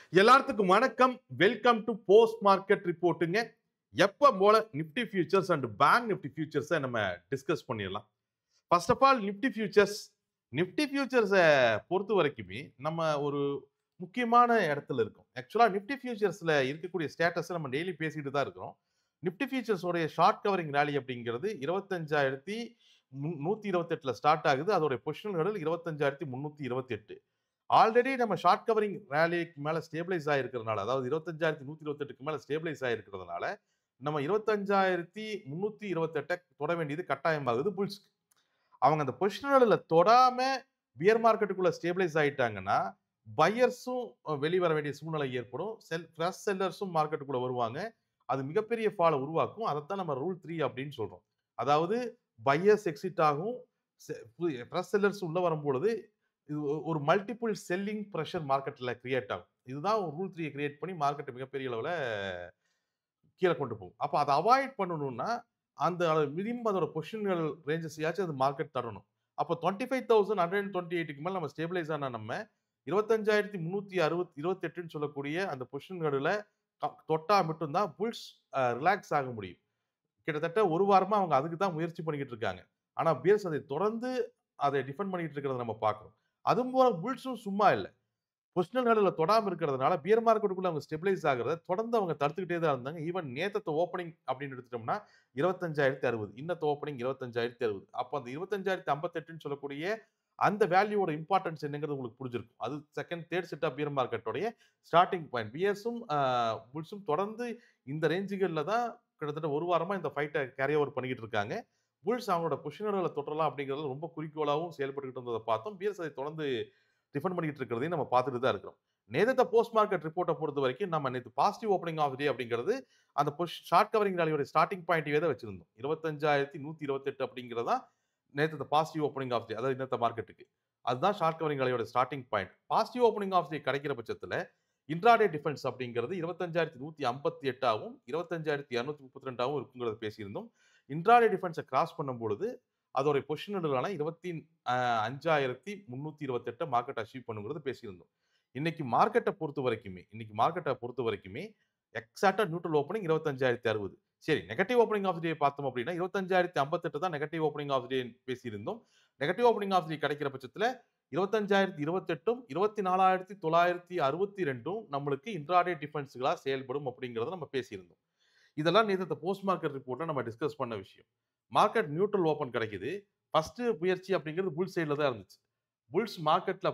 எல்லாத்துக்கும் வணக்கம் welcome to post market ரிப்போர்ட்டுங்க எப்போ போல Nifty futures and bank Nifty ஃபியூச்சர்ஸை நம்ம டிஸ்கஸ் பண்ணிடலாம் first of all Nifty futures Nifty ஃபியூச்சர்ஸை பொறுத்த வரைக்குமே நம்ம ஒரு முக்கியமான இடத்துல இருக்கோம் ஆக்சுவலாக நிப்டி ஃபியூச்சர்ஸில் இருக்கக்கூடிய ஸ்டேட்டஸை நம்ம டெய்லி பேசிட்டு தான் இருக்கிறோம் நிப்டி ஃபியூச்சர்ஸோடைய ஷார்ட் கவரிங் ரேலி அப்படிங்கிறது இருபத்தஞ்சாயிரத்தி முன் நூற்றி இருபத்தெட்டில் ஸ்டார்ட் ஆகுது அதோடைய பொசிஷன்கள் இருபத்தஞ்சாயிரத்தி முந்நூற்றி இருபத்தெட்டு ஆல்ரெடி நம்ம ஷார்ட் கவரிங் ரேலிக்கு மேலே ஸ்டேபிளைஸ் ஆகிருக்கிறதுனால அதாவது இருபத்தஞ்சாயிரத்தி நூற்றி இருபத்தெட்டுக்கு மேலே ஸ்டேபிளைஸ் ஆகிருக்கிறதுனால நம்ம இருபத்தஞ்சாயிரத்தி முந்நூற்றி இருபத்தெட்டை தொட வேண்டியது கட்டாயமாகுது புல்ஸ்க்கு அவங்க அந்த பொசிஷனில் தொடாம பியர் மார்க்கெட்டுக்குள்ள ஸ்டேபிளைஸ் ஆயிட்டாங்கன்னா பையர்ஸும் வெளிவர வேண்டிய சூழ்நிலை ஏற்படும் செல் ஃப்ரெஷ் செல்லர்ஸும் மார்க்கெட்டுக்குள்ள வருவாங்க அது மிகப்பெரிய ஃபாலை உருவாக்கும் அதைத்தான் நம்ம ரூல் த்ரீ அப்படின்னு சொல்றோம் அதாவது பையர்ஸ் எக்ஸிட் ஆகும் ஃப்ரெஷ் செல்லர்ஸ் உள்ள வரும்பொழுது இது ஒ- ஒரு மல்டிபிள் செல்லிங் ப்ரெஷர் மார்க்கெட்டில் கிரியேட் ஆகும் இதுதான் ஒரு ரூல் த்ரீயை கிரியேட் பண்ணி மார்க்கெட்டை மிகப்பெரிய அளவில் கீழே கொண்டு போகும் அப்போ அதை அவாய்ட் பண்ணணும்னா அந்த மினிமம் அதோட பொசிஷன்கள் ரேஞ்சஸ் யாச்சும் அது மார்க்கெட் தரணும் அப்போ twenty five thousand hundred twenty எயிட்டுக்கு மேலே நம்ம ஸ்டேபிளைஸ் ஆன நம்ம இருபத்தஞ்சாயிரத்தி முந்நூற்றி அறுபத் இருபத்தெட்டுன்னு சொல்லக்கூடிய அந்த பொசிஷன்களில் தொட்டா மட்டும்தான் புல்ஸ் ரிலாக்ஸ் ஆக முடியும் கிட்டத்தட்ட ஒரு வாரமாக அவங்க அதுக்கு தான் முயற்சி பண்ணிக்கிட்டு இருக்காங்க ஆனால் பியர்ஸ் அதை தொடர்ந்து அதை டிஃபெண்ட் பண்ணிட்டு இருக்கிறத நம்ம பார்க்குறோம் அதுவும் போல புல்ஸும் சும்மா இல்லை பொசிஷனல் ஹேண்டில் தொடாமல் இருக்கிறதுனால பியர் மார்க்கெட்டுக்குள்ள அவங்க ஸ்டெபிளைஸ் ஆகிறத தொடர்ந்து அவங்க தடுத்துக்கிட்டே தான் இருந்தாங்க ஈவன் நேத்தத்தை ஓப்பனிங் அப்படின்னு எடுத்துட்டோம்னா இருபத்தஞ்சாயிரத்தி அறுபது இன்னத்த ஓப்பனிங் இருபத்தஞ்சாயிரத்தி அறுபது அப்போ அந்த இருபத்தஞ்சாயிரத்தி ஐம்பத்தெட்டுன்னு சொல்லக்கூடிய அந்த வேல்யூவோட இம்பார்ட்டன்ஸ் என்னங்கிறது உங்களுக்கு புரிஞ்சிருக்கும் அது second third set of bear மார்க்கெட்டோடைய ஸ்டார்டிங் பாயிண்ட் பியர்ஸும் புல்ஸும் தொடர்ந்து இந்த ரேஞ்சுகளில் தான் கிட்டத்தட்ட ஒரு வாரமாக இந்த ஃபைட்டை கேரி ஓவர் பண்ணிக்கிட்டு இருக்காங்க புல்ஸ் அவங்களோட பொசிஷனர்களை தொட்டலாம் அப்படிங்கிறது ரொம்ப குறிக்கோளாகவும் செயல்பட்டுக்கிட்டு இருந்ததை பார்த்தோம் பியர்ஸ் அதை தொடர்ந்து டிஃபெண்ட் பண்ணிக்கிட்டு இருக்கிறதையும் நம்ம பார்த்துட்டு தான் இருக்கிறோம் நேதத்த போஸ்ட் மார்க்கெட் ரிப்போர்ட்டை பொறுத்த வரைக்கும் நம்ம நேற்று பாசிட்டிவ் ஓப்பனிங் ஆஃப் டே அப்படிங்கிறது அந்த பொஷ் ஷார்ட் கவரிங் ராலியோட ஸ்டார்டிங் பாயிண்ட்வே தான் வச்சிருந்தோம் இருபத்தஞ்சாயிரத்தி நூற்றி இருபத்தெட்டு அப்படிங்கிறதா நேற்று பாசிட்டிவ் ஓப்பனிங் ஆஃப் டே அதாவது இன்னத்த மார்க்கெட்டுக்கு அதுதான் ஷார்ட் கவரிங் ராலியோட starting point positive opening of day கிடைக்கிற பட்சத்தில் இன்ட்ராடே டிஃபென்ஸ் அப்படிங்கிறது இருபத்தஞ்சாயிரத்தி நூற்றி ஐம்பத்தி எட்டாகவும் இருபத்தஞ்சாயிரத்தி இரநூத்தி முப்பத்தி ரெண்டாகவும் இருக்குங்கிறத பேசியிருந்தோம் இன்ட்ராடே டிஃபென்ஸை கிராஸ் பண்ணும்பொழுது அதோடைய பொசிஷனலான இருபத்தி அஹ், அஞ்சாயிரத்தி முந்நூற்றி இருபத்தெட்டை மார்க்கெட் அச்சீவ் பண்ணுங்கிறது பேசியிருந்தோம் இன்னைக்கு மார்க்கெட்டை பொறுத்த வரைக்குமே இன்னைக்கு மார்க்கெட்டை பொறுத்த வரைக்குமே எக்ஸாக்டா நியூட்ரல் ஓப்பனிங் இருபத்தஞ்சாயிரத்தி அறுபது சரி நெகட்டிவ் ஓப்பனிங் ஆஃப் டே பார்த்தோம் அப்படின்னா இருபத்தஞ்சாயிரத்தி ஐம்பத்தெட்டு தான் நெகட்டிவ் ஓப்பனிங் ஆஃப் டே பேசியிருந்தோம் நெகட்டிவ் ஓப்பனிங் ஆஃப் டே கிடைக்கிற பட்சத்தில் இருபத்தஞ்சாயிரத்தி இருபத்தெட்டும் இருபத்தி நாலாயிரத்தி தொள்ளாயிரத்தி அறுபத்தி ரெண்டும் நம்மளுக்கு இன்ட்ராடே டிஃபென்ஸுகளாக செயல்படும் அப்படிங்கிறத நம்ம பேசியிருந்தோம் இதெல்லாம் நேற்று போஸ்ட் மார்க்கெட் ரிப்போர்ட்டில் நம்ம டிஸ்கஸ் பண்ண விஷயம் மார்க்கெட் நியூட்ரல் ஓப்பன் கிடைக்குது ஃபர்ஸ்ட் முயற்சி அப்படிங்கிறது புல் சைடில் தான் இருந்துச்சு புல்ஸ் மார்க்கெட்டில்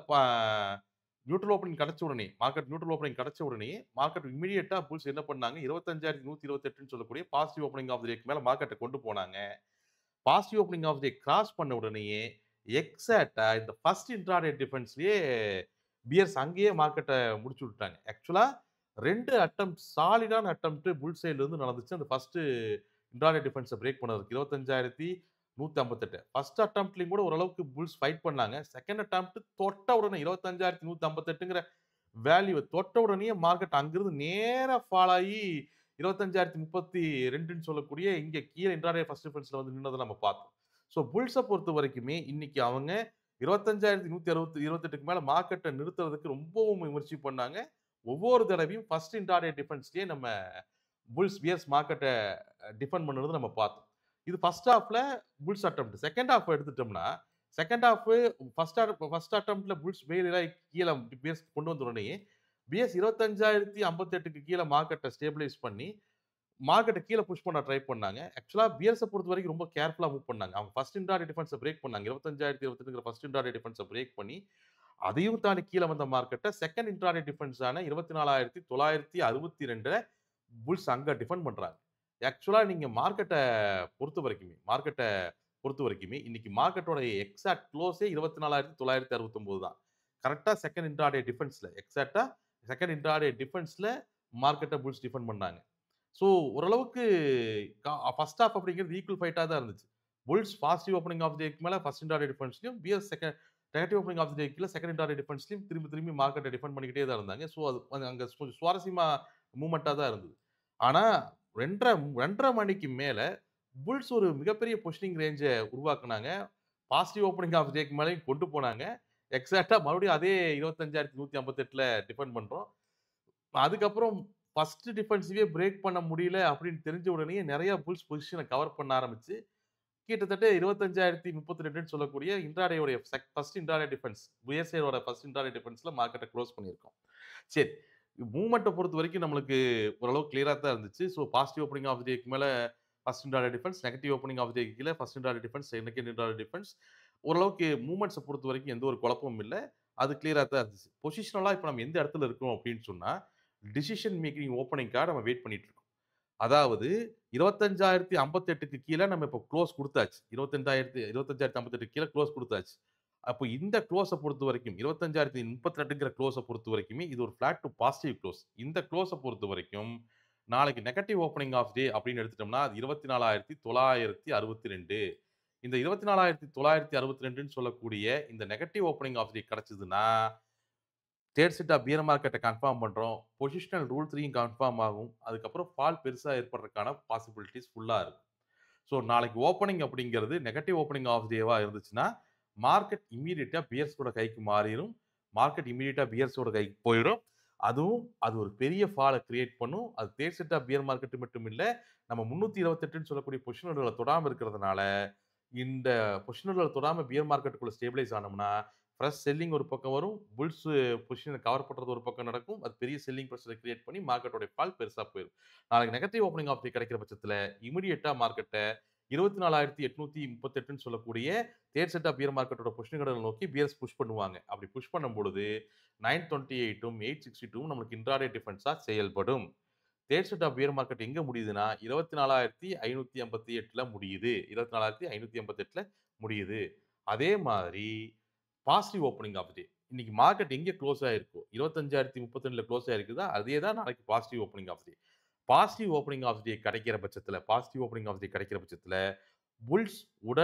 நியூட்ரல் ஓப்பனிங் கிடைச்ச உடனே மார்க்கெட் நியூட்ரல் ஓப்பனிங் கிடைச்ச உடனே மார்க்கெட் இமீடியட்டாக புல்ஸ் என்ன பண்ணாங்க இருபத்தஞ்சாயிரத்தி நூற்றி இருபத்தெட்டுன்னு சொல்லக்கூடிய பாசிட்டிவ் ஓப்பனிங் ஆஃப் டேக்கு மேலே மார்க்கெட்டை கொண்டு போனாங்க positive opening of day cross பண்ண உடனேயே எக்ஸாக்டா இந்த ஃபர்ஸ்ட் இன்ட்ராடே டிஃபென்ஸ்லயே பியர்ஸ் அங்கேயே மார்க்கெட்டை முடிச்சு விட்டாங்க ஆக்சுவலா ரெண்டு அட்டம் சாலிடான அட்டம் புல் சைட்ல இருந்து நடந்துச்சு அந்த ஃபர்ஸ்ட் இன்ட்ராடே டிஃபென்ஸை பிரேக் பண்ணதுக்கு இருபத்தஞ்சாயிரத்தி நூற்றி ஐம்பத்தெட்டு ஃபர்ஸ்ட் அட்டம்ப்ட்லையும் கூட ஓரளவுக்கு புல்ஸ் ஃபைட் பண்ணாங்க செகண்ட் அட்டம்ப்ட் தொட்ட உடனே இருபத்தஞ்சாயிரத்தி நூற்றி ஐம்பத்தெட்டுங்கிற வேல்யூ தொட்ட உடனே மார்க்கெட் அங்கிருந்து நேராக ஃபால் ஆகி இருபத்தஞ்சாயிரத்தி முப்பத்தி ரெண்டுன்னு சொல்லக்கூடிய இங்கே கீழே இன்ட்ராடே ஃபர்ஸ்ட் டிஃபென்ஸில் வந்து நின்னதை நம்ம பார்த்தோம் ஸோ புல்ஸை பொறுத்த வரைக்குமே இன்னைக்கு அவங்க இருபத்தஞ்சாயிரத்தி நூற்றி அறுபத்தி இருபத்தெட்டுக்கு மேலே மார்க்கெட்டை நிறுத்துறதுக்கு ரொம்பவும் முயற்சி பண்ணாங்க ஒவ்வொரு தடவையும் ஃபர்ஸ்ட் இன்டாடே டிஃபென்ஸ்லேயே நம்ம புல்ஸ் பியர்ஸ் மார்க்கெட்டை டிஃபெண்ட் பண்ணுறது நம்ம பார்த்தோம் இது ஃபர்ஸ்ட் ஹாஃப்ல புல்ஸ் அட்டம் செகண்ட் ஹாஃப் எடுத்துட்டோம்னா செகண்ட் ஹாஃப் ஃபர்ஸ்ட் ஃபர்ஸ்ட் அட்டம்ப்ட்ல புல்ஸ் மேலே கீழே பிஎஸ் கொண்டு வந்த உடனே பிஎஸ் இருபத்தஞ்சாயிரத்தி ஐம்பத்தெட்டுக்கு கீழே மார்க்கெட்டை ஸ்டேபிளைஸ் பண்ணி மார்க்கெட்டை கீழே புஷ் பண்ண ட்ரை பண்ணாங்க ஆக்சுவலாக பியர்ஸை பொறுத்த வரைக்கும் ரொம்ப கேர்ஃபுல்லாக மூவ் பண்ணாங்க அவங்க ஃபர்ஸ்ட் இன்டாடே டிஃபென்ஸை பிரேக் பண்ணாங்க இருபத்தஞ்சாயிரத்தி இருபத்தெட்டுங்கிற ஃபர்ஸ்ட் இன்டாடே டிஃபென்ஸை பிரேக் பண்ணி அதையும் தாண்டி கீழே வந்த மார்க்கெட்டை செகண்ட் இன்ட்ராடே டிஃபென்ஸான இருபத்தி நாலாயிரத்தி தொள்ளாயிரத்தி அறுபத்தி ரெண்டுல புல்ஸ் அங்கே டிஃபெண்ட் பண்ணுறாங்க ஆக்சுவலாக நீங்கள் மார்க்கெட்டை பொறுத்த வரைக்குமே மார்க்கெட்டை பொறுத்த வரைக்குமே இன்னைக்கு மார்க்கெட்டோட எக்ஸாக்ட் க்ளோஸே இருபத்தி நாலாயிரத்தி தொள்ளாயிரத்தி அறுபத்தொம்போது தான் கரெக்டாக செகண்ட் இன்ட்ராடே டிஃபென்ஸில் எக்ஸாக்டாக செகண்ட் இன்ட்ராடே டிஃபென்ஸில் மார்க்கெட்டை புல்ஸ் டிஃபெண்ட் பண்ணாங்க ஸோ ஓரளவுக்கு ஃபர்ஸ்ட் ஹாஃப் அப்படிங்கிறது ஈக்குவல் ஃபைட்டாக தான் இருந்துச்சு புல்ஸ் பாசிட்டிவ் ஓப்பனிங் ஆஃப் டேக்கு மேலே ஃபர்ஸ்ட் இன்டாடே டிஃபென்ஸ்லையும் பிஎஸ் செகண்ட் நெகட்டிவ் ஓப்பனிங் ஆஃப் டேக்கில் செகண்ட் இன்டாடே டிஃபென்ஸ்லையும் திரும்பி திரும்பி மார்க்கெட்டை டிஃபெண்ட் பண்ணிக்கிட்டே தான் இருந்தாங்க ஸோ அது அங்கே கொஞ்சம் சுவாரஸ்யமாக மூமெண்ட்டாக தான் இருந்தது ஆனால் ரெண்டரை ரெண்டரை மணிக்கு மேலே புல்ஸ் ஒரு மிகப்பெரிய பொசிஷனிங் ரேஞ்சை உருவாக்குனாங்க பாசிட்டிவ் ஓப்பனிங் ஆஃப் டேக்கு மேலேயும் கொண்டு போனாங்க எக்ஸாக்டாக மறுபடியும் அதே இருபத்தஞ்சாயிரத்தி நூற்றி ஐம்பத்தெட்டில் டிஃபெண்ட் பண்ணுறோம் அதுக்கப்புறம் ஃபர்ஸ்ட் டிஃபென்சிவே பிரேக் பண்ண முடியல அப்படின்னு தெரிஞ்ச உடனே நிறைய புல்ஸ் பொசிஷனை கவர் பண்ண ஆரம்பிச்சு கிட்டத்தட்ட இருபத்தஞ்சாயிரத்தி முப்பத்தி ரெண்டுன்னு சொல்லக்கூடிய இன்ட்ராடேயோடைய ஃபர்ஸ்ட் இன்ட்ராடே டிஃபென்ஸ் பிஎஸ்ஐயோட ஃபர்ஸ்ட் இன்ட்ராடே டிஃபென்ஸ்ல மார்க்கெட்டை க்ளோஸ் பண்ணியிருக்கோம் சரி மூமெண்ட்டை பொறுத்த வரைக்கும் நம்மளுக்கு ஓரளவு கிளியராக தான் இருந்துச்சு ஸோ பாசிட்டிவ் ஓப்பனிங் ஆஃப் டேக்கு மேலே first intraday defence negative opening of டேக்கு கீழே first intraday defence second intraday defence ஓரளவுக்கு மூமெண்ட்ஸை பொறுத்த வரைக்கும் எந்த ஒரு குழப்பமும் இல்லை அது கிளியராக தான் இருந்துச்சு பொசிஷனலாக இப்போ நம்ம எந்த இடத்துல இருக்கோம் அப்படின்னு சொன்னால் டிசிஷன் மேக்கிங் ஓப்பனிங்காக நம்ம வெயிட் பண்ணிட்டு இருக்கோம் அதாவது இருபத்தஞ்சாயிரத்தி ஐம்பத்தெட்டுக்கு கீழே நம்ம இப்போ க்ளோஸ் கொடுத்தாச்சு இருபத்தஞ்சாயிரத்தி இருபத்தஞ்சாயிரத்தி ஐம்பத்தெட்டு கீழே க்ளோஸ் கொடுத்தாச்சு அப்போ இந்த க்ளோஸை பொறுத்த வரைக்கும் இருபத்தஞ்சாயிரத்தி முப்பத்தி ரெண்டுங்கிற க்ளோஸை பொறுத்த வரைக்குமே இது ஒரு ஃபிளாட் டு பாசிட்டிவ் க்ளோஸ் இந்த க்ளோஸை பொறுத்த வரைக்கும் நாளைக்கு நெகட்டிவ் ஓப்பனிங் ஆஃப் டே அப்படின்னு எடுத்துட்டோம்னா அது இருபத்தி நாலாயிரத்தி தொள்ளாயிரத்தி அறுபத்தி ரெண்டு இந்த இருபத்தி நாலாயிரத்தி தொள்ளாயிரத்தி அறுபத்தி ரெண்டுன்னு சொல்லக்கூடிய இந்த நெகட்டிவ் ஓப்பனிங் ஆஃப் டே கிடைச்சதுன்னா தேர்ட் செட் ஆஃப் பியர் மார்க்கெட்டை கன்ஃபார்ம் பண்ணுறோம் பொசிஷனல் ரூல் த்ரீயும் கன்ஃபார்ம் ஆகும் அதுக்கப்புறம் ஃபால் பெருசாக ஏற்படுறதுக்கான பாசிபிலிட்டிஸ் ஃபுல்லாக இருக்கும் ஸோ நாளைக்கு ஓப்பனிங் அப்படிங்கிறது நெகட்டிவ் ஓப்பனிங் ஆஃப் டேவாக இருந்துச்சுன்னா மார்க்கெட் இம்மீடியட்டாக பியர்ஸோட கைக்கு மாறிடும் மார்க்கெட் இம்மீடியட்டாக பியர்ஸோட கைக்கு போயிடும் அதுவும் அது ஒரு பெரிய ஃபாலை கிரியேட் பண்ணும் அது third set of bear market மட்டும் இல்லை நம்ம முந்நூற்றி இருபத்தெட்டுன்னு சொல்லக்கூடிய பொசிஷனர்களை தொடாமல் இருக்கிறதுனால இந்த பொசிஷனர்களை தொடாமல் பியர் மார்க்கெட்டுக்குள்ள ஸ்டேபிளைஸ் ஆனோம்னா ஃப்ரெஷ் செல்லிங் ஒரு பக்கம் வரும் புல்ஸ் பொசிஷனை கவர் பண்ணுறது ஒரு பக்கம் நடக்கும் அது பெரிய செல்லிங் ப்ரெஷரை கிரியேட் பண்ணி மார்க்கெட்டோட ஃபால் பெருசாக போயிடும் நாளைக்கு நெகட்டிவ் ஓப்பனிங் ஆஃப் கிடைக்கிற பட்சத்தில் இமீடியட்டாக மார்க்கெட்டை இருபத்தி நாலாயிரத்தி எட்நூத்தி முப்பத்தெட்டுன்னு சொல்லக்கூடிய தேர்ட் செட் ஆஃப் பியர் மார்க்கெட்டோட பொசிஷன்களை நோக்கி பியர்ஸ் புஷ் பண்ணுவாங்க அப்படி புஷ் பண்ணும் பொழுது நைன் டுவெண்ட்டி எயிட்டும் எயிட் சிக்ஸ்டி டூவும் நம்மளுக்கு இன்ட்ராடே டிஃபென்ஸாக செயல்படும் third set of bear market எங்கே முடியுதுன்னா இருபத்தி நாலாயிரத்தி ஐநூற்றி ஐம்பத்தி எட்டில் முடியுது இருபத்தி நாலாயிரத்தி ஐநூற்றி ஐம்பத்தெட்டில் முடியுது அதே மாதிரி பாசிட்டிவ் ஓப்பனிங் ஆஃப் டே இன்னைக்கு மார்க்கெட் எங்கே க்ளோஸ் ஆயிருக்கோ இருபத்தஞ்சாயிரத்தி முப்பத்தி க்ளோஸ் ஆயிருக்குதா அதே தான் நாளைக்கு positive opening of day positive opening of day கிடைக்கிற பட்சத்தில் பாசிட்டிவ் ஓப்பனிங் ஆஃப் டே கிடைக்கிற பட்சத்தில் புல்ஸ்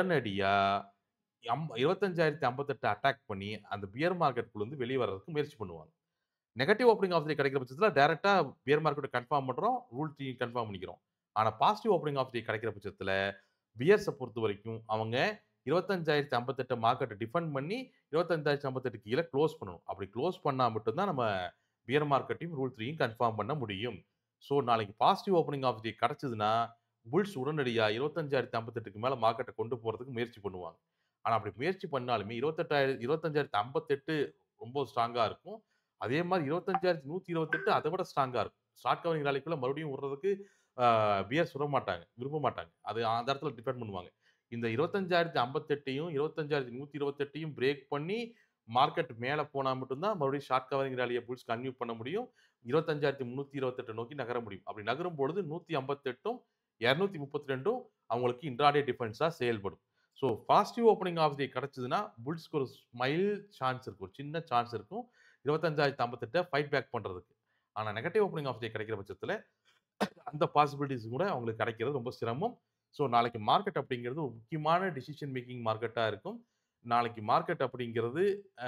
உடனடியாக அம் இருபத்தஞ்சாயிரத்தி ஐம்பத்தெட்டு அட்டாக் பண்ணி அந்த பியர் மார்க்கெட்டுக்குள்ள இருந்து வெளியே வர்றதுக்கு முயற்சி பண்ணுவாங்க நெகட்டிவ் ஓப்பனிங் ஆஃப் டே கிடைக்கிற பட்சத்தில் டேரெக்டாக பியர் மார்க்கெட்டை கன்ஃபார்ம் பண்ணுறோம் ரூல் த்ரீ கன்ஃபார்ம் பண்ணிக்கிறோம் ஆனால் பாசிட்டிவ் ஓப்பனிங் ஆஃப் டே கிடைக்கிற பட்சத்தில் பியர்ஸை பொறுத்த வரைக்கும் அவங்க இருபத்தஞ்சாயிரத்தி ஐம்பத்தெட்டு மார்க்கெட்டை டிஃபெண்ட் பண்ணி இருபத்தஞ்சாயிரத்தி ஐம்பத்தெட்டு கீழே க்ளோஸ் பண்ணணும் அப்படி க்ளோஸ் பண்ணால் மட்டும்தான் நம்ம பியர் மார்க்கெட்டையும் ரூல் த்ரீயும் கன்ஃபார்ம் பண்ண முடியும் ஸோ நாளைக்கு பாசிட்டிவ் ஓப்பனிங் ஆஃப் டே கிடச்சிதுன்னா புல்ஸ் உடனடியாக இருபத்தஞ்சாயிரத்தி ஐம்பத்தெட்டுக்கு மேலே மார்க்கெட்டை கொண்டு போகிறதுக்கு முயற்சி பண்ணுவாங்க ஆனால் அப்படி முயற்சி பண்ணாலுமே இருபத்தெட்டாயிரம் இருபத்தஞ்சாயிரத்தி ஐம்பத்தெட்டு ரொம்ப ஸ்ட்ராங்காக இருக்கும் அதே மாதிரி இருபத்தஞ்சாயிரத்தி நூற்றி இருபத்தெட்டு அதை விட ஸ்ட்ராங்காக இருக்கும் ஷார்ட் கவரிங் ராலிக்குள்ளே மறுபடியும் விடுறதுக்கு பியர் சுட மாட்டாங்க விரும்ப மாட்டாங்க அது அந்த இடத்துல டிபெண்ட் பண்ணுவாங்க இந்த இருபத்தஞ்சாயிரத்தி ஐம்பத்தெட்டையும் இருபத்தஞ்சாயிரத்தி நூற்றி இருபத்தெட்டையும் பிரேக் பண்ணி மார்க்கெட் மேலே போனால் மட்டும்தான் மறுபடியும் ஷார்ட் கவரிங் ராலியை புல்ஸ் கன்யூ பண்ண முடியும் இருபத்தஞ்சாயிரத்தி முந்நூற்றி இருபத்தெட்டு நோக்கி நகர முடியும் அப்படி நகரும் பொழுது நூற்றி ஐம்பத்தெட்டும் இரநூத்தி முப்பத்தி ரெண்டும் அவங்களுக்கு இன்ட்ராடே டிஃபென்ஸாக செயல்படும் so positive opening of day கிடச்சிதுன்னா புல்ஸ்க்கு ஒரு ஸ்மைல் சான்ஸ் இருக்கும் ஒரு சின்ன சான்ஸ் இருக்கும் இருபத்தஞ்சாயிரத்தி ஐம்பத்தெட்டை ஃபைட் பேக் பண்ணுறதுக்கு ஆனால் நெகட்டிவ் ஓப்பனிங் ஆஃப் டே கிடைக்கிற பட்சத்தில் அந்த பாசிபிலிட்டிஸ் கூட அவங்களுக்கு கிடைக்கிறது ரொம்ப சிரமம் ஸோ நாளைக்கு மார்க்கெட் அப்படிங்கிறது ஒரு முக்கியமான டிசிஷன் மேக்கிங் மார்க்கெட்டாக இருக்கும் நாளைக்கு மார்க்கெட் அப்படிங்கிறது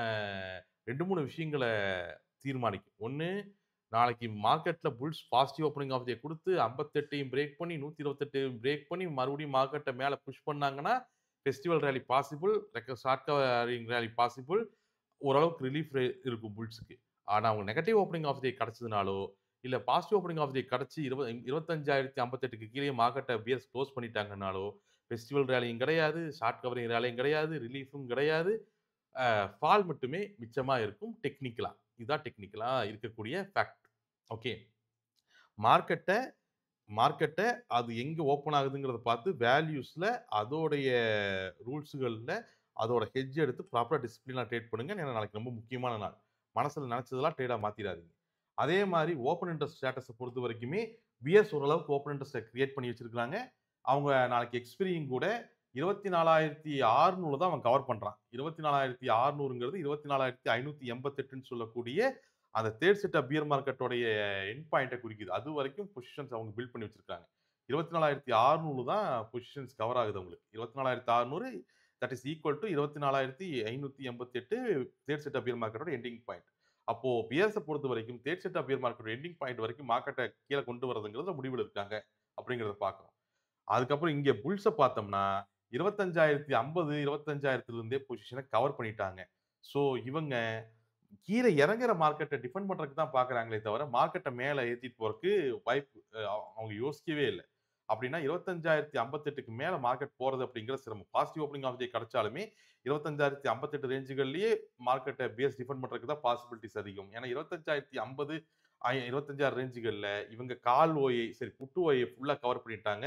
ரெண்டு மூணு விஷயங்களை தீர்மானிக்கும் ஒன்று நாளைக்கு மார்க்கெட்டில் bulls positive opening of day கொடுத்து ஐம்பத்தெட்டையும் பிரேக் பண்ணி நூற்றி இருபத்தெட்டையும் பிரேக் பண்ணி மறுபடியும் மார்க்கெட்டை மேலே புஷ் பண்ணாங்கன்னா festival rally possible short covering rally possible ஓரளவுக்கு ரிலீஃப் இருக்கும் புல்ஸுக்கு ஆனால் அவங்க நெகட்டிவ் ஓப்பனிங் ஆஃப் டே கிடச்சதுனாலோ இல்லை பாசிட்டிவ் ஓப்பனிங் ஆஃப் டே கிடச்சி இருபது இருபத்தஞ்சாயிரத்தி ஐம்பத்தெட்டுக்கு கீழே மார்க்கெட்டை பியர்ஸ் க்ளோஸ் பண்ணிட்டாங்கனாலோ ஃபெஸ்டிவல் ரேலியும் கிடையாது ஷார்ட் கவரிங் ரேலியும் கிடையாது ரிலீஃபும் கிடையாது ஃபால் மட்டுமே மிச்சமாக இருக்கும் டெக்னிக்கலாக இதுதான் டெக்னிக்கலாக இருக்கக்கூடிய ஃபேக்ட் ஓகே மார்க்கெட்டை மார்க்கெட்டை அது எங்கே ஓப்பன் ஆகுதுங்கிறத பார்த்து வேல்யூஸில் அதோடைய ரூல்ஸுகளில் அதோட ஹெட்ஜ் எடுத்து ப்ராப்பராக டிசிப்ளினாக ட்ரேட் பண்ணுங்க ஏன்னா நாளைக்கு ரொம்ப முக்கியமான நாள் மனசில் நினச்சதெல்லாம் ட்ரேடாக மாற்றிடாதீங்க அதே மாதிரி ஓப்பன் இன்ட்ரெஸ்ட் ஸ்டேட்டஸை பொறுத்த வரைக்குமே பிஎஸ் ஓரளவுக்கு ஓப்பன் இன்ட்ரெஸ்ட்டை கிரியேட் பண்ணி வச்சிருக்காங்க அவங்க நாளைக்கு எக்ஸ்பீரியும் கூட இருபத்தி நாலாயிரத்தி ஆறுநூறு தான் அவன் கவர் பண்ணுறான் இருபத்தி நாலாயிரத்தி ஆறுநூறுங்கிறது இருபத்தி நாலாயிரத்தி ஐநூற்றி எண்பத்தெட்டுன்னு சொல்லக்கூடிய அந்த தேர்ட் செட் ஆஃப் பியர் மார்க்கெட்டோடைய என் பாயிண்ட்டை குறிக்குது அது வரைக்கும் பொசிஷன்ஸ் அவங்க பில்ட் பண்ணி வச்சிருக்காங்க இருபத்தி நாலாயிரத்தி ஆறுநூறு தான் பொசிஷன்ஸ் கவர் ஆகுது அவங்களுக்கு இருபத்தி நாலாயிரத்தி ஆறுநூறு தட் இஸ் ஈக்குவல் டு இருபத்தி நாலாயிரத்தி ஐநூற்றி எண்பத்தி எட்டு தேர்ட் செட் ஆஃப் பியர் மார்க்கெட்டோட எண்டிங் பாயிண்ட் அப்போ பியர்ஸை பொறுத்த வரைக்கும் தேர்ட் செட் ஆஃப் பியர் மார்க்கெட்டோட எண்டிங் பாயிண்ட் வரைக்கும் மார்க்கெட்டை கீழே கொண்டு வரதுங்கிறத முடிவில் இருக்காங்க அப்படிங்கிறத பார்க்குறோம் அதுக்கப்புறம் இங்கே புல்ஸை பார்த்தோம்னா இருபத்தஞ்சாயிரத்தி ஐம்பது இருபத்தஞ்சாயிரத்துல இருந்தே பொசிஷனை கவர் பண்ணிட்டாங்க ஸோ இவங்க கீழே இறங்குற மார்க்கெட்டை டிஃபெண்ட் பண்றதுக்கு தான் பார்க்குறாங்களே தவிர மார்க்கெட்டை மேலே ஏற்றிட்டு போறதுக்கு வாய்ப்பு அஹ் அவ- அவங்க யோசிக்கவே இல்லை அப்படின்னா இருபத்தஞ்சாயிரத்தி ஐம்பத்தெட்டுக்கு மேலே மார்க்கெட் போகிறது அப்படிங்கிற சிரமம் பாசிட்டிவ் ஓப்பனிங் ஆஃப் டே கிடைச்சாலுமே இருபத்தஞ்சாயிரத்தி ஐம்பத்தெட்டு ரேஞ்சுகள்லேயே மார்க்கெட்டை பேஸ் டிஃபெண்ட் பண்ணுறதுக்கு தான் பாசிபிலிட்டிஸ் அதிகம் ஏன்னா இருபத்தஞ்சாயிரத்தி ஐம்பது இருபத்தஞ்சாயிரம் ரேஞ்சுகளில் இவங்க கால் ஓயை சரி புட்டு ஓயை ஃபுல்லாக கவர் பண்ணிட்டாங்க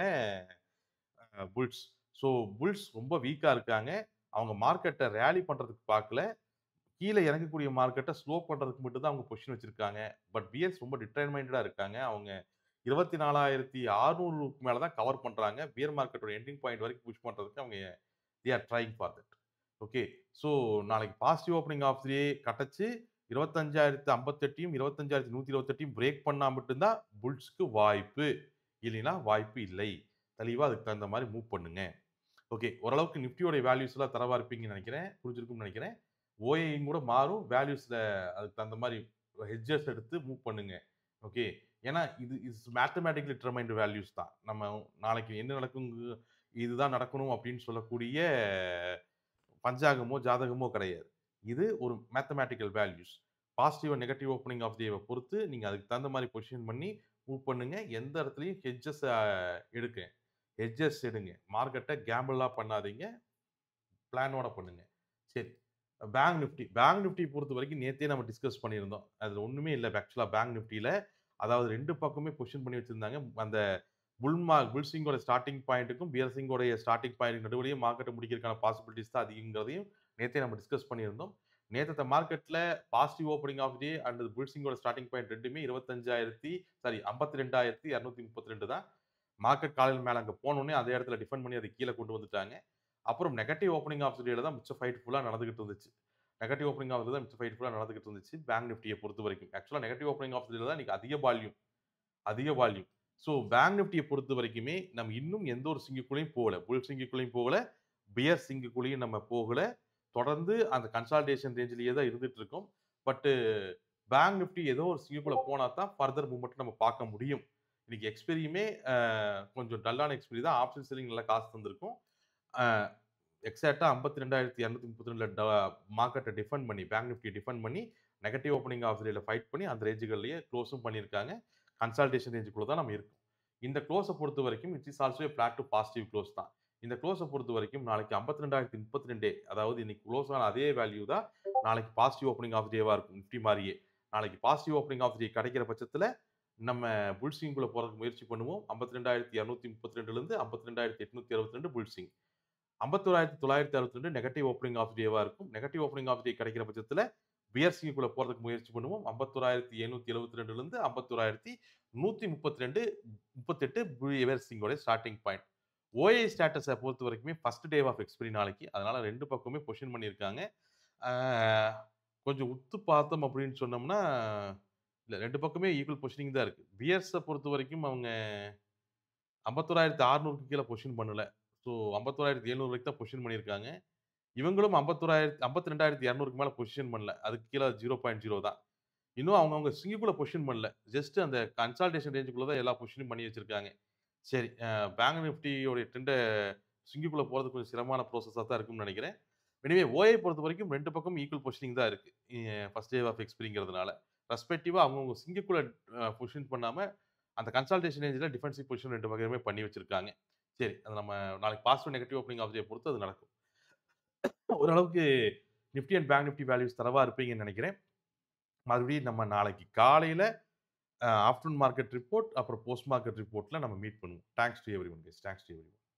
புல்ஸ் ஸோ புல்ஸ் ரொம்ப வீக்காக இருக்காங்க அவங்க மார்க்கெட்டை ரேலி பண்ணுறதுக்கு பார்க்கல கீழே இறங்கக்கூடிய மார்க்கெட்டை ஸ்லோ பண்ணுறதுக்கு மட்டும் தான் அவங்க பொசிஷன் வச்சிருக்காங்க பட் பிஎஸ் ரொம்ப டிட்டர்மைண்டடாக இருக்காங்க அவங்க இருபத்தி நாலாயிரத்தி அறுநூறுக்கு மேலே தான் கவர் பண்ணுறாங்க பியர் மார்க்கெட்டோட எண்டிங் பாயிண்ட் வரைக்கும் புஷ் பண்ணுறதுக்கு அவங்க they are trying for that okay so நாளைக்கு பாசிட்டிவ் ஓப்பனிங் ஆஃப் டே கட்டச்சு இருபத்தஞ்சாயிரத்து ஐம்பத்தெட்டையும் இருபத்தஞ்சாயிரத்தி நூற்றி இருபத்தெட்டையும் பிரேக் பண்ணால் மட்டும்தான் புல்ஸ்க்கு வாய்ப்பு இல்லைன்னா வாய்ப்பு இல்லை தெளிவாக அதுக்கு தகுந்த மாதிரி மூவ் பண்ணுங்க ஓகே ஓரளவுக்கு நிஃப்டியோட வேல்யூஸ்லாம் தரவா இருப்பீங்கன்னு நினைக்கிறேன் புரிஞ்சிருக்கும்னு நினைக்கிறேன் ஓஏயும் கூட மாறும் வேல்யூஸில் அதுக்கு தகுந்த மாதிரி ஹெட்ஜஸ் எடுத்து மூவ் பண்ணுங்க ஓகே ஏன்னா இது இஸ் மேத்தமேட்டிக்கலி டிட்டர்மைண்ட் வேல்யூஸ் தான் நம்ம நாளைக்கு என்ன நடக்கும் இதுதான் நடக்கணும் அப்படின்னு சொல்லக்கூடிய பஞ்சாங்கமோ ஜாதகமோ கிடையாது இது ஒரு mathematical values positive negative opening of டேவை பொறுத்து நீங்கள் அதுக்கு தகுந்த மாதிரி பொசிஷன் பண்ணி மூவ் பண்ணுங்க எந்த இடத்துலையும் ஹெட்ஜஸ் எடுக்க ஹெட்ஜஸ் எடுங்க மார்க்கெட்டை கேம்பிளாக பண்ணாதீங்க பிளானோட பண்ணுங்க சரி பேங்க் நிஃப்டி பேங்க் நிஃப்டி பொறுத்த வரைக்கும் நேற்றே நம்ம டிஸ்கஸ் பண்ணியிருந்தோம் அதில் ஒன்றுமே இல்லை ஆக்சுவலாக பேங்க் நிஃப்டியில் அதாவது ரெண்டு பக்கமே பொசிஷன் பண்ணி வச்சுருந்தாங்க அந்த புல்மா புல்சிங்கோட ஸ்டார்டிங் பாயிண்ட்டுக்கும் பியர்சிங்கோடைய ஸ்டார்டிங் பாயிண்ட் நடுவுலையும் மார்க்கெட்டை முடிக்கிறதுக்கான பாசிபிலிட்டிஸ் தான் அதிகங்கிறதையும் நேற்றே நம்ம டிஸ்கஸ் பண்ணியிருந்தோம் நேற்று மார்க்கெட்டில் positive opening of day and புல்சிங்கோட ஸ்டார்டிங் பாயிண்ட் ரெண்டுமே இருபத்தஞ்சாயிரத்தி சாரி ஐம்பத்தி ரெண்டாயிரத்தி இரநூத்தி முப்பத்தி ரெண்டு தான் மார்க்கெட் காலையில் மேலே அங்கே போனோடனே அதே இடத்துல டிஃபெண்ட் பண்ணி அதை கீழே கொண்டு வந்துட்டாங்க அப்புறம் நெகட்டிவ் ஓப்பனிங் ஆஃப் டேல தான் மிச்ச ஃபைட் ஃபுல்லாக நடந்துகிட்டு இருந்துச்சு நெகட்டிவ் ஓப்பனிங் ஆஃப் தான் மிச்ச ஃபைட் ஃபுல்லாக நடந்துகிட்டு இருந்துச்சு பேங்க் நிஃப்டியை பொறுத்த வரைக்கும் ஆக்சுவலாக நெகட்டிவ் ஓப்பனிங் ஆஃப் டேல தான் இன்னைக்கு அதிக வால்யூம் அதிக வால்யூம் ஸோ பேங்க் நிஃப்டியை பொறுத்த வரைக்குமே நம்ம இன்னும் எந்த ஒரு சிங்குக்குள்ளேயும் போகல புல் சிங்குக்குள்ளேயும் போகல பியர் சிங்குக்குள்ளேயும் நம்ம போகல தொடர்ந்து அந்த கன்சால்டேஷன் ரேஞ்சிலேயே தான் இருந்துட்டு இருக்கோம் பட்டு பேங்க் நிஃப்டி ஏதோ ஒரு சிங்குக்குள்ள போனா தான் ஃபர்தர் மூவ்மெண்ட் நம்ம பார்க்க முடியும் இன்னைக்கு எக்ஸ்பெரியுமே கொஞ்சம் டல்லான எக்ஸ்பெரி தான் ஆப்ஷன் செல்லிங் நல்லா காசு தந்திருக்கும் எக்ஸாக்டாக ஐம்பத்தி ரெண்டாயிரத்தி இரநூத்தி முப்பத்தி ரெண்டுல மார்க்கெட்டை டிஃபெண்ட் பண்ணி பேங்க் நிஃப்டியை டிஃபெண்ட் பண்ணி நெகட்டிவ் ஓப்பனிங் ஆஃப் டேல ஃபைட் பண்ணி அந்த ரேஞ்சுகள்லேயே க்ளோஸும் பண்ணியிருக்காங்க கன்சல்டேஷன் ரேஞ்சுக்குள்ள தான் நம்ம இருக்கோம் இந்த க்ளோஸை பொறுத்த வரைக்கும் it's is also flat to positive close தான் இந்த க்ளோஸை பொறுத்த வரைக்கும் நாளைக்கு ஐம்பத்தி ரெண்டாயிரத்தி முப்பத்தி ரெண்டே அதாவது இன்னைக்கு க்ளோஸ் ஆன அதே வேல்யூ தான் நாளைக்கு பாசிட்டிவ் ஓப்பனிங் ஆஃப் டேவாக இருக்கும் நிஃப்டி மாதிரியே நாளைக்கு பாசிட்டிவ் ஓப்பனிங் ஆஃப் டே கிடைக்கிற பட்சத்தில் நம்ம புல்சிங்குள்ளே போகிறதுக்கு முயற்சி பண்ணுவோம் ஐம்பத்தி ரெண்டாயிரத்தி இரநூத்தி முப்பத்தி ரெண்டுலேருந்து ஐம்பத்தி ரெண்டாயிரத்தி எட்நூத்தி அறுபத்தி ரெண்டு புல்சிங் ஐம்பத்தோராயிரத்தி தொள்ளாயிரத்தி அறுபத்தி ரெண்டு நெகட்டிவ் ஓப்பனிங் ஆஃப் டேவாக இருக்கும் நெகட்டிவ் ஓப்பனிங் ஆஃப் டே கிடைக்கிற பட்சத்தில் பிஎர்சிக்குள்ளே போகிறதுக்கு முயற்சி பண்ணுவோம் ஐம்பத்தோராயிரத்தி எழுநூத்தி எழுபத்தி ரெண்டுலேருந்து ஐம்பத்தோராயிரத்தி நூற்றி முப்பத்தி ரெண்டு முப்பத்தெட்டு பிஎர்சிங்கோட ஸ்டார்டிங் பாயிண்ட் ஓஏ ஸ்டேட்டஸை பொறுத்த வரைக்குமே ஃபர்ஸ்ட் டே ஆஃப் எக்ஸ்பிரி நாளைக்கு அதனால ரெண்டு பக்கமே பொசிஷன் பண்ணியிருக்காங்க ஆஹ் கொஞ்சம் உத்து பார்த்தோம் அப்படின்னு சொன்னோம்னா இல்லை ரெண்டு பக்கமே ஈக்குவல் பொசிஷனிங் தான் இருக்குது பிஎர்ஸை பொறுத்த வரைக்கும் அவங்க ஐம்பத்தோராயிரத்தி அறுநூறுக்கு கீழே பொசிஷன் பண்ணல ஸோ ஐம்பத்தோராயிரத்தி எழுநூறு வரைக்கும் தான் பொசிஷன் பண்ணியிருக்காங்க இவங்களும் ஐம்பத்தோராயிரத்தி ஐம்பத்தி ரெண்டாயிரத்தி இரநூறுக்கு மேலே பொசிஷன் பண்ணல அதுக்கு கீழே ஜீரோ பாயிண்ட் ஜீரோ தான் இன்னும் அவங்கவுங்க சிங்குக்குள்ளே பொசிஷன் பண்ணல ஜஸ்ட் அந்த கன்சல்டேஷன் ரேஞ்சுக்குள்ளே தான் எல்லா பொசிஷனும் பண்ணி வச்சிருக்காங்க சரி பேங்க் நிஃப்டியோடைய ட்ரெண்டை சிங்குக்குள்ளே போகிறது கொஞ்சம் சிரமமான ப்ரோசஸாக தான் இருக்கும்னு நினைக்கிறேன் எனவே ஓஏ பொறுத்த வரைக்கும் ரெண்டு பக்கம் ஈக்குவல் பொசிஷனிங் தான் இருக்குது ஃபர்ஸ்ட் டே ஆஃப் எக்ஸ்பிரிங்கிறதுனால ரெஸ்பெக்டிவாக அவங்கவுங்க சிங்குக்குள்ளே பொசிஷன் பண்ணாமல் அந்த கன்சல்டேஷன் ரேஞ்சில் டிஃபென்சிவ் பொசிஷன் ரெண்டு வகையுமே பண்ணி வச்சிருக்காங்க சரி அது நம்ம நாளைக்கு பாசிட்டிவ் நெகட்டிவ் ஓப்பனிங் ஆஃப் பொறுத்து அது நடக்கும் ஓரளவுக்கு Nifty and bank Nifty values தரவா இருப்பீங்கன்னு நினைக்கிறேன் மறுபடியும் நம்ம நாளைக்கு காலையில் ஆஃப்டர்நூன் மார்க்கெட் ரிப்போர்ட் அப்புறம் போஸ்ட் மார்க்கெட் ரிப்போர்ட்டில் நம்ம மீட் பண்ணுவோம் thanks to everyone guys thanks to every one